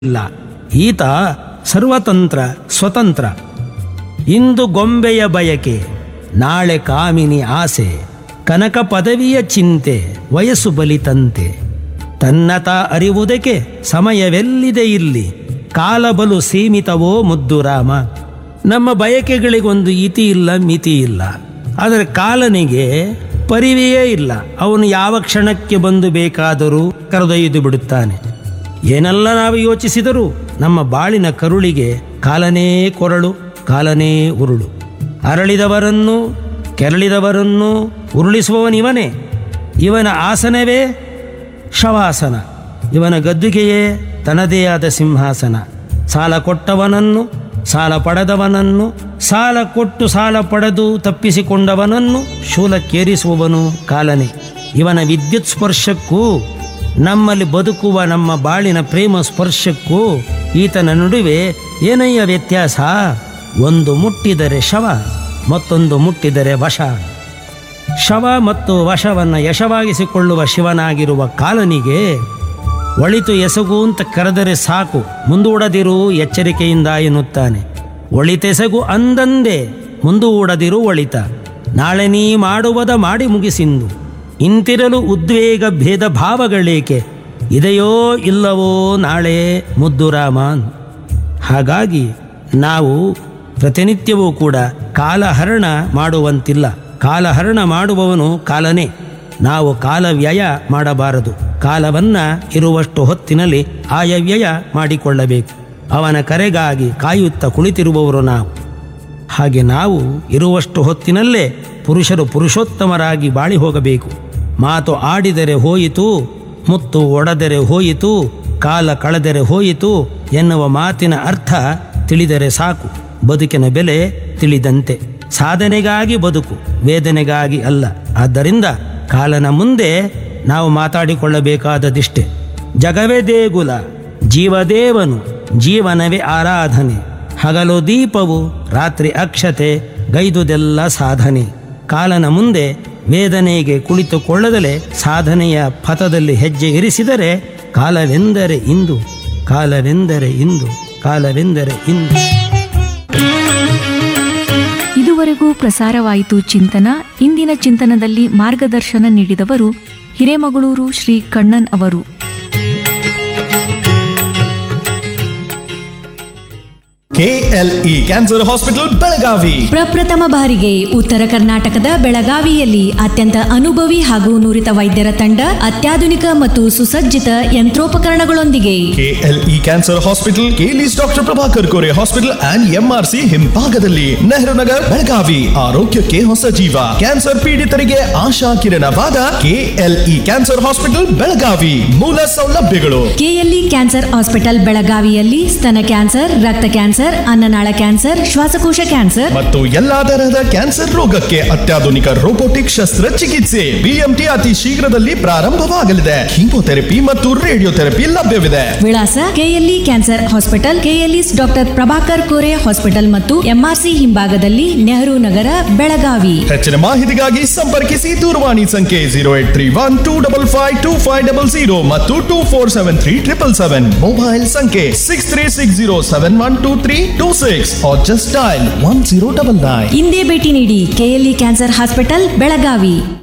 ಇಲ್ಲ ಈತ ಸರ್ವತಂತ್ರ ಸ್ವತಂತ್ರ ಇಂದು ಗೊಂಬೆಯ ಬಯಕೆ ನಾಳೆ ಕಾಮಿನಿ ಆಸೆ ಕನಕ ಪದವಿಯ ಚಿಂತೆ ವಯಸ್ಸು ಬಲಿತಂತೆ ತನ್ನತ ಅರಿವುದಕ್ಕೆ ಸಮಯವೆಲ್ಲಿದೆ ಇಲ್ಲಿ ಕಾಲ ಬಲು ಸೀಮಿತವೋ ಮುದ್ದು ರಾಮ ನಮ್ಮ ಬಯಕೆಗಳಿಗೊಂದು ಇತಿ ಇಲ್ಲ ಮಿತಿ ಇಲ್ಲ ಆದರೆ ಕಾಲನಿಗೆ ಪರಿವೆಯೇ ಇಲ್ಲ ಅವನು ಯಾವ ಕ್ಷಣಕ್ಕೆ ಬಂದು ಬೇಕಾದರೂ ಕರೆದೊಯ್ದು ಬಿಡುತ್ತಾನೆ ಏನೆಲ್ಲ ನಾವು ಯೋಚಿಸಿದರೂ ನಮ್ಮ ಬಾಳಿನ ಕರುಳಿಗೆ ಕಾಲನೇ ಕೊರಳು ಕಾಲನೇ ಉರುಳು ಅರಳಿದವರನ್ನು ಕೆರಳಿದವರನ್ನು ಉರುಳಿಸುವವನಿವನೇ ಇವನ ಆಸನವೇ ಶವಾಸನ ಇವನ ಗದ್ದುಗೆಯೇ ತನ್ನದೇ ಆದ ಸಿಂಹಾಸನ ಸಾಲ ಕೊಟ್ಟವನನ್ನು ಸಾಲ ಪಡೆದವನನ್ನು ಸಾಲ ಕೊಟ್ಟು ಸಾಲ ಪಡೆದು ತಪ್ಪಿಸಿಕೊಂಡವನನ್ನು ಶೂಲಕ್ಕೇರಿಸುವವನು ಕಾಲನೇ ಇವನ ವಿದ್ಯುತ್ ಸ್ಪರ್ಶಕ್ಕೂ ನಮ್ಮಲ್ಲಿ ಬದುಕುವ ನಮ್ಮ ಬಾಳಿನ ಪ್ರೇಮ ಸ್ಪರ್ಶಕ್ಕೂ ಈತನ ನಡುವೆ ಏನಯ್ಯ ವ್ಯತ್ಯಾಸ ಒಂದು ಮುಟ್ಟಿದರೆ ಶವ ಮತ್ತೊಂದು ಮುಟ್ಟಿದರೆ ವಶ ಶವ ಮತ್ತು ವಶವನ್ನು ಯಶವಾಗಿಸಿಕೊಳ್ಳುವ ಶಿವನಾಗಿರುವ ಕಾಲನಿಗೆ ಒಳಿತು ಎಸಗು ಅಂತ ಕರೆದರೆ ಸಾಕು ಮುಂದೂಡದಿರು ಎಚ್ಚರಿಕೆಯಿಂದ ಎನ್ನುತ್ತಾನೆ ಒಳಿತೆಸಗು ಅಂದಂದೇ ಮುಂದೂಡದಿರು ಒಳಿತ ನಾಳೆ ನೀ ಮಾಡುವದ ಮಾಡಿ ಮುಗಿಸಿಂದು ಇಂತಿರಲು ಉದ್ವೇಗ ಭೇದ ಭಾವಗಳೇಕೆ ಇದೆಯೋ ಇಲ್ಲವೋ ನಾಳೆ ಮುದ್ದು ರಾಮನ್ ಹಾಗಾಗಿ ನಾವು ಪ್ರತಿನಿತ್ಯವೂ ಕೂಡ ಕಾಲಹರಣ ಮಾಡುವಂತಿಲ್ಲ ಕಾಲಹರಣ ಮಾಡುವವನು ಕಾಲನೇ ನಾವು ಕಾಲ ವ್ಯಯ ಮಾಡಬಾರದು ಕಾಲವನ್ನ ಇರುವಷ್ಟು ಹೊತ್ತಿನಲ್ಲಿ ಆಯವ್ಯಯ ಮಾಡಿಕೊಳ್ಳಬೇಕು ಅವನ ಕರೆಗಾಗಿ ಕಾಯುತ್ತಾ ಕುಳಿತಿರುವವರು ನಾವು ಹಾಗೆ ನಾವು ಇರುವಷ್ಟು ಹೊತ್ತಿನಲ್ಲೇ ಪುರುಷರು ಪುರುಷೋತ್ತಮರಾಗಿ ಬಾಳಿ ಹೋಗಬೇಕು ಮಾತು ಆಡಿದರೆ ಹೋಯಿತು ಮುತ್ತು ಒಡೆದರೆ ಹೋಯಿತು ಕಾಲ ಕಳೆದರೆ ಹೋಯಿತು ಎನ್ನುವ ಮಾತಿನ ಅರ್ಥ ತಿಳಿದರೆ ಸಾಕು ಬದುಕಿನ ಬೆಲೆ ತಿಳಿದಂತೆ ಸಾಧನೆಗಾಗಿ ಬದುಕು ವೇದನೆಗಾಗಿ ಅಲ್ಲ ಆದ್ದರಿಂದ ಕಾಲನ ಮುಂದೆ ನಾವು ಮಾತಾಡಿಕೊಳ್ಳಬೇಕಾದದಿಷ್ಟೆ ಜಗವೇ ದೇಗುಲ ಜೀವದೇವನು ಜೀವನವೇ ಆರಾಧನೆ ಹಗಲು ದೀಪವು ರಾತ್ರಿ ಅಕ್ಷತೆ ಗೈದುದೆಲ್ಲ ಸಾಧನೆ ಕಾಲನ ಮುಂದೆ ವೇದನೆಗೆ ಕುಳಿತುಕೊಳ್ಳದಲೇ ಸಾಧನೆಯ ಪಥದಲ್ಲಿ ಹೆಜ್ಜೆ ಇರಿಸಿದರೆ ಕಾಲವೆಂದರೆ ಇಂದು ಕಾಲವೆಂದರೆ ಇಂದು ಕಾಲವೆಂದರೆ ಇಂದು ಇದುವರೆಗೂ ಪ್ರಸಾರವಾಯಿತು ಚಿಂತನ ಇಂದಿನ ಚಿಂತನದಲ್ಲಿ ಮಾರ್ಗದರ್ಶನ ನೀಡಿದವರು ಹಿರೇಮಗಳೂರು ಶ್ರೀ ಕಣ್ಣನ್ ಅವರು ಕೆಎಲ್ಇ ಕ್ಯಾನ್ಸರ್ ಹಾಸ್ಪಿಟಲ್ ಬೆಳಗಾವಿ ಪ್ರಪ್ರಥಮ ಬಾರಿಗೆ ಉತ್ತರ ಕರ್ನಾಟಕದ ಬೆಳಗಾವಿಯಲ್ಲಿ ಅತ್ಯಂತ ಅನುಭವಿ ಹಾಗೂ ನುರಿತ ವೈದ್ಯರ ತಂಡ ಅತ್ಯಾಧುನಿಕ ಮತ್ತು ಸುಸಜ್ಜಿತ ಯಂತ್ರೋಪಕರಣಗಳೊಂದಿಗೆ KLE cancer hospital KLE's doctor Prabhakar Kore hospital and MRC ಹಿಂಭಾಗದಲ್ಲಿ ನೆಹರು ನಗರ್ ಬೆಳಗಾವಿ ಆರೋಗ್ಯಕ್ಕೆ ಹೊಸ ಜೀವ ಕ್ಯಾನ್ಸರ್ ಪೀಡಿತರಿಗೆ ಆಶಾ ಕಿರಣವಾದ ಕೆಎಲ್ಇ ಕ್ಯಾನ್ಸರ್ ಹಾಸ್ಪಿಟಲ್ ಬೆಳಗಾವಿ ಮೂಲ ಸೌಲಭ್ಯಗಳು ಕೆಎಲ್ಇ ಕ್ಯಾನ್ಸರ್ ಹಾಸ್ಪಿಟಲ್ ಬೆಳಗಾವಿಯಲ್ಲಿ ಸ್ತನ ಕ್ಯಾನ್ಸರ್ ರಕ್ತ ಕ್ಯಾನ್ಸರ್ ಅನ್ನನಾಳ ಕ್ಯಾನ್ಸರ್ ಶ್ವಾಸಕೋಶ ಕ್ಯಾನ್ಸರ್ ಮತ್ತು ಎಲ್ಲಾ ತರಹದ ಕ್ಯಾನ್ಸರ್ ರೋಗಕ್ಕೆ ಅತ್ಯಾಧುನಿಕ ರೋಬೋಟಿಕ್ ಶಸ್ತ್ರಚಿಕಿತ್ಸೆ ಬಿಎಂಟಿ ಅತಿ ಶೀಘ್ರದಲ್ಲಿ ಪ್ರಾರಂಭವಾಗಲಿದೆ ಕೀಮೋಥೆರಪಿ ಮತ್ತು ರೇಡಿಯೋಥೆರಪಿ ಲಭ್ಯವಿದೆ ವಿಳಾಸ KLE cancer hospital KLE's doctor Prabhakar Kore hospital ಮತ್ತು ಎಂಆರ್ಸಿ ಹಿಂಭಾಗದಲ್ಲಿ ನೆಹರು ನಗರ ಬೆಳಗಾವಿ ಹೆಚ್ಚಿನ ಮಾಹಿತಿಗಾಗಿ ಸಂಪರ್ಕಿಸಿ ದೂರವಾಣಿ ಸಂಖ್ಯೆ zero eight three one two double five two five double zero ಮತ್ತು two four seven three triple seven mobile ಸಂಖ್ಯೆ six three six zero seven one two three two six just dial one zero double nine ಇಂದೇ ಭೇಟಿ ನೀಡಿ KLE cancer hospital Belagavi